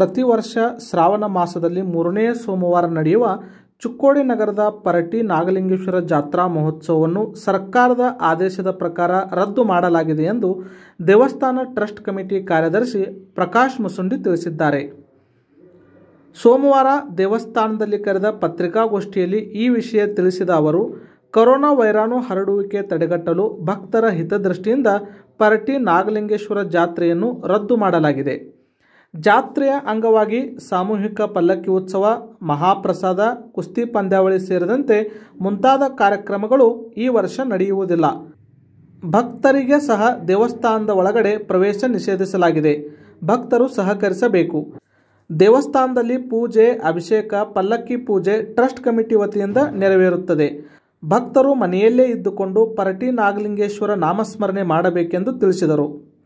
ಪ್ರತಿ ವರ್ಷ ಶ್ರಾವಣ ಮಾಸದಲ್ಲಿ ಮೂರನೇ ಸೋಮವಾರ ನಡೆಯುವ ಚಿಕ್ಕೋಡಿ ನಗರದ ಪರಟಿ ನಾಗಲಿಂಗೇಶ್ವರ ಜಾತ್ರಾ ಮಹೋತ್ಸವವನ್ನು ಸರ್ಕಾರದ ಆದೇಶದ ಪ್ರಕಾರ ರದ್ದು ಮಾಡಲಾಗಿದೆ ಎಂದು ದೇವಸ್ಥಾನ ಟ್ರಸ್ಟ್ ಕಮಿಟಿ ಕಾರ್ಯದರ್ಶಿ ಪ್ರಕಾಶ್ ಮುಸುಂಡಿ ತಿಳಿಸಿದ್ದಾರೆ ಸೋಮವಾರ ದೇವಸ್ಥಾನದಲ್ಲಿ ಕರೆದ ಪತ್ರಿಕಾಗೋಷ್ಠಿಯಲ್ಲಿ ಈ ವಿಷಯ ತಿಳಿಸಿದ ಅವರು ಕೊರೋನಾ ವೈರಾಣು ಹರಡುವಿಕೆ ತಡೆಗಟ್ಟಲು ಭಕ್ತರ ಹಿತದೃಷ್ಟಿಯಿಂದ ಪರಟಿ ನಾಗಲಿಂಗೇಶ್ವರ ಜಾತ್ರೆಯನ್ನು ರದ್ದು ಮಾಡಲಾಗಿದೆ ಜಾತ್ರೆಯ ಅಂಗವಾಗಿ ಸಾಮೂಹಿಕ ಪಲ್ಲಕ್ಕಿ ಉತ್ಸವ ಮಹಾಪ್ರಸಾದ ಕುಸ್ತಿ ಪಂದ್ಯಾವಳಿ ಸೇರಿದಂತೆ ಮುಂತಾದ ಕಾರ್ಯಕ್ರಮಗಳು ಈ ವರ್ಷ ನಡೆಯುವುದಿಲ್ಲ ಭಕ್ತರಿಗೆ ಸಹ ದೇವಸ್ಥಾನದ ಒಳಗಡೆ ಪ್ರವೇಶ ನಿಷೇಧಿಸಲಾಗಿದೆ ಭಕ್ತರು ಸಹಕರಿಸಬೇಕು ದೇವಸ್ಥಾನದಲ್ಲಿ ಪೂಜೆ ಅಭಿಷೇಕ ಪಲ್ಲಕ್ಕಿ ಪೂಜೆ ಟ್ರಸ್ಟ್ ಕಮಿಟಿ ವತಿಯಿಂದ ನೆರವೇರುತ್ತದೆ ಭಕ್ತರು ಮನೆಯಲ್ಲೇ ಇದ್ದುಕೊಂಡು ಪರಟಿ ನಾಗಲಿಂಗೇಶ್ವರ ನಾಮಸ್ಮರಣೆ ಮಾಡಬೇಕೆಂದು ತಿಳಿಸಿದರು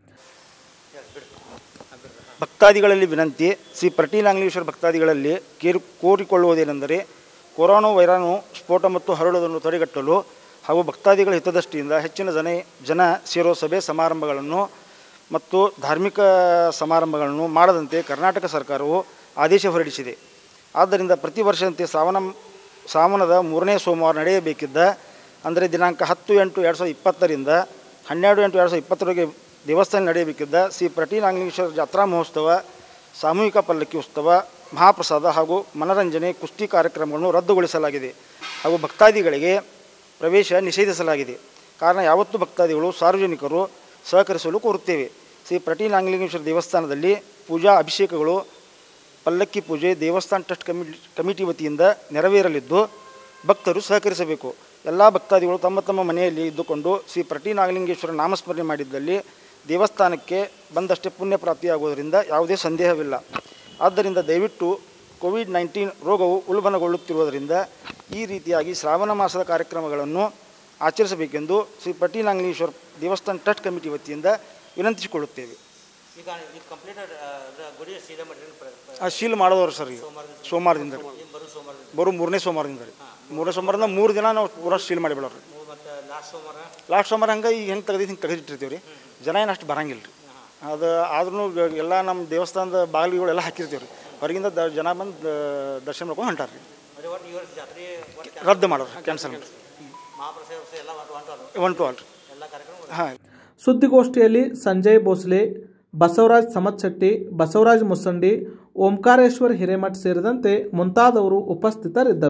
ಭಕ್ತಾದಿಗಳಲ್ಲಿ ವಿನಂತಿ ಶ್ರೀ ಪ್ರಟಿಲಾಂಗ್ಲೇಶ್ವರ ಭಕ್ತಾದಿಗಳಲ್ಲಿ ಕೇರಿ ಕೋರಿಕೊಳ್ಳುವುದೇನೆಂದರೆ ಕೊರೋನಾ ವೈರಾಣು ಸ್ಫೋಟ ಮತ್ತು ಹರಡುವುದನ್ನು ತಡೆಗಟ್ಟಲು ಹಾಗೂ ಭಕ್ತಾದಿಗಳ ಹಿತದೃಷ್ಟಿಯಿಂದ ಹೆಚ್ಚಿನ ಜನ ಜನ ಸೇರೋ ಸಭೆ ಸಮಾರಂಭಗಳನ್ನು ಮತ್ತು ಧಾರ್ಮಿಕ ಸಮಾರಂಭಗಳನ್ನು ಮಾಡದಂತೆ ಕರ್ನಾಟಕ ಸರ್ಕಾರವು ಆದೇಶ ಹೊರಡಿಸಿದೆ ಆದ್ದರಿಂದ ಪ್ರತಿ ವರ್ಷದಂತೆ ಶ್ರಾವಣ ಶ್ರಾವಣದ ಮೂರನೇ ಸೋಮವಾರ ನಡೆಯಬೇಕಿದ್ದ ಅಂದರೆ ದಿನಾಂಕ ಹತ್ತು ಎಂಟು ಎರಡು ಸಾವಿರದ ಇಪ್ಪತ್ತರಿಂದ ಹನ್ನೆರಡು ಎಂಟು ಎರಡು ಸಾವಿರದ ಇಪ್ಪತ್ತರವರೆಗೆ ದೇವಸ್ಥಾನ ನಡೆಯಬೇಕಿದ್ದ ಶ್ರೀ ಪ್ರಟಿನಾಗಲಿಂಗೇಶ್ವರ ಜಾತ್ರಾ ಮಹೋತ್ಸವ ಸಾಮೂಹಿಕ ಪಲ್ಲಕ್ಕಿ ಉತ್ಸವ ಮಹಾಪ್ರಸಾದ ಹಾಗೂ ಮನರಂಜನೆ ಕುಸ್ತಿ ಕಾರ್ಯಕ್ರಮಗಳನ್ನು ರದ್ದುಗೊಳಿಸಲಾಗಿದೆ ಹಾಗೂ ಭಕ್ತಾದಿಗಳಿಗೆ ಪ್ರವೇಶ ನಿಷೇಧಿಸಲಾಗಿದೆ ಕಾರಣ ಯಾವತ್ತೂ ಭಕ್ತಾದಿಗಳು ಸಾರ್ವಜನಿಕರು ಸಹಕರಿಸಲು ಕೋರುತ್ತೇವೆ ಶ್ರೀ ಪ್ರಟಿನಾಗಲಿಂಗೇಶ್ವರ ದೇವಸ್ಥಾನದಲ್ಲಿ ಪೂಜಾ ಅಭಿಷೇಕಗಳು ಪಲ್ಲಕ್ಕಿ ಪೂಜೆ ದೇವಸ್ಥಾನ ಟ್ರಸ್ಟ್ ಕಮಿಟಿ ಕಮಿಟಿ ವತಿಯಿಂದ ನೆರವೇರಲಿದ್ದು ಭಕ್ತರು ಸಹಕರಿಸಬೇಕು ಎಲ್ಲ ಭಕ್ತಾದಿಗಳು ತಮ್ಮ ತಮ್ಮ ಮನೆಯಲ್ಲಿ ಇದ್ದುಕೊಂಡು ಶ್ರೀ ಪ್ರಟಿ ನಾಗಲಿಂಗೇಶ್ವರ ನಾಮಸ್ಮರಣೆ ಮಾಡಿದ್ದಲ್ಲಿ ದೇವಸ್ಥಾನಕ್ಕೆ ಬಂದಷ್ಟೇ ಪುಣ್ಯ ಪ್ರಾಪ್ತಿಯಾಗುವುದರಿಂದ ಯಾವುದೇ ಸಂದೇಹವಿಲ್ಲ ಆದ್ದರಿಂದ ದಯವಿಟ್ಟು ಕೋವಿಡ್ ನೈನ್ಟೀನ್ ರೋಗವು ಉಲ್ಬಣಗೊಳ್ಳುತ್ತಿರುವುದರಿಂದ ಈ ರೀತಿಯಾಗಿ ಶ್ರಾವಣ ಮಾಸದ ಕಾರ್ಯಕ್ರಮಗಳನ್ನು ಆಚರಿಸಬೇಕೆಂದು ಶ್ರೀ ಪ್ರಟಿ ನಾಗಲಿಂಗೇಶ್ವರ ದೇವಸ್ಥಾನ ಟ್ರಸ್ಟ್ ಕಮಿಟಿ ವತಿಯಿಂದ ವಿನಂತಿಸಿಕೊಳ್ಳುತ್ತೇವೆ ಈಗ ಇದು ಕಂಪ್ಲೀಟೆಡ್ ಗುಡಿ ಸೀದಾ ಮಾಡಿದ್ರೆ ಆ ಶೀಲ್ ಮಾಡೋದವ್ರು ಸರ್ ಈಗ ಸೋಮವಾರದಿಂದ ರೀ. ಬರೋ ಸೋಮವಾರ ಬರೋ ಮೂರನೇ ಸೋಮವಾರದಿಂದ ರೀ ಮೂರನೇ ಸೋಮವಾರದಿಂದ ಮೂರು ದಿನ ನಾವು ಪೂರಾ ಶೀಲ್ ಮಾಡಿಬಿಡೋರು ರೀ ಮತ್ತು ಲಾಸ್ಟ್ ಸೋಮವಾರ ಲಾಸ್ಟ್ ಸೋಮವಾರ ಹಂಗೆ ಈಗ ಹೆಂಗೆ ತೆಗೆದು ಹಿಂಗೆ ತೆಗೆದಿಟ್ಟಿರ್ತೀವಿ ರೀ ಜನ ಏನು ಅಷ್ಟು ಬರಂಗಿಲ್ಲ ರೀ ಅದು ಆದ್ರೂ ಎಲ್ಲ ನಮ್ಮ ದೇವಸ್ಥಾನದ ಬಾಗಿಲುಗಳೆಲ್ಲ ಹಾಕಿರ್ತೀವಿ ರೀ ಹೊರಗಿಂದ ದ ಜನ ಬಂದು ದ- ದರ್ಶನ ಮಾಡ್ಕೊಂಡು ಹೊಂಟಾರ ರೀ ಅದೇ ಒಟ್ಟು ಈ ವರ್ಷ ಜಾತ್ರೆ ಒಟ್ಟು ರದ್ದು ಮಾಡೋರು ಕ್ಯಾನ್ಸಲ್ ಮಾಡಿ ಮಹಾಪ್ರಸಾದ ಉತ್ಸವ ಎಲ್ಲ ಒಟ್ಟು ಒಟ್ಟು ಅದು ಒನ್ ಟು ಆಲ್ ರೀ ಎಲ್ಲ ಕಾರ್ಯಕ್ರಮ ಹಾಂ ಸುದ್ದಿಗೋಷ್ಠಿಯಲ್ಲಿ ಸಂಜಯ್ ಭೋಸ್ಲೆ ಬಸವರಾಜ್ ಸಮತ್ಶೆಟ್ಟಿ ಬಸವರಾಜ್ ಮುಸಂಡಿ ಓಂಕಾರೇಶ್ವರ್ ಹಿರೇಮಠ್ ಸೇರಿದಂತೆ ಮುಂತಾದವರು ಉಪಸ್ಥಿತರಿದ್ದರು